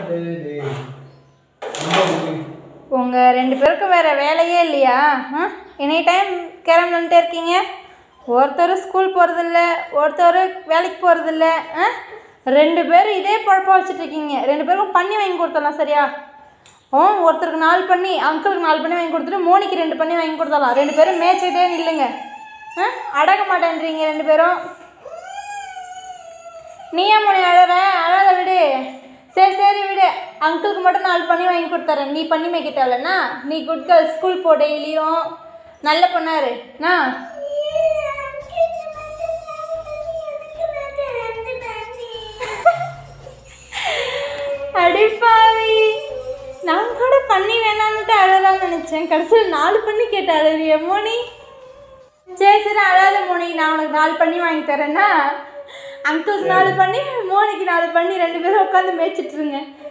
மாட்டேங்குது ரொம்ப குட்டி. உங்கள் ரெண்டு பேருக்கும் வேறு வேலையே இல்லையா ஆ எனி டைம் கேரம் விளாண்டுட்டே இருக்கீங்க ஒருத்தர் ஸ்கூல் போகிறதில்ல ஒருத்தர் வேலைக்கு போகிறதில்ல ஆ ரெண்டு பேரும் இதே பழப்பம் வச்சுட்டு இருக்கீங்க ரெண்டு பேருக்கும் பண்ணி வாங்கி கொடுத்துடலாம் சரியா ஓ ஒருத்தருக்கு நாலு பண்ணி அங்கிளுக்கு நாலு பண்ணி வாங்கி கொடுத்துட்டு மோனிக்கு ரெண்டு பண்ணி வாங்கி கொடுத்துடலாம் ரெண்டு பேரும் மேய்ச்சிக்கிட்டே நில்லுங்க ஆ அடங்க மாட்டேன்றீங்க ரெண்டு பேரும் நீ ஏன் மணி அழற அழாத விடு சரி சரி விடு அங்கிளுக்கு மட்டும் நாலு பண்ணி வாங்கி கொடுத்துறேன் நீ பண்ணி மேய்க்கிட்டாலண்ணா நீ குட் கேர்ள் ஸ்கூல் போ டெய்லியும் நல்ல பொண்ணாரு அண்ணா அடிப்பாவி நான் கூட பண்ணி வேணான்னுட்டு அழலாம்னு நினச்சேன் கடைசியில் நாலு பண்ணி கேட்ட அழறிய மோனி சரி சரி அழாத மோனி நான் உனக்கு நாலு பண்ணி வாங்கி தரேன்னா அங்கிள்ஸ் நாலு பண்ணி மோனிக்கு நாலு பண்ணி ரெண்டு பேரும் உட்காந்து மேய்ச்சிட்டு இருங்க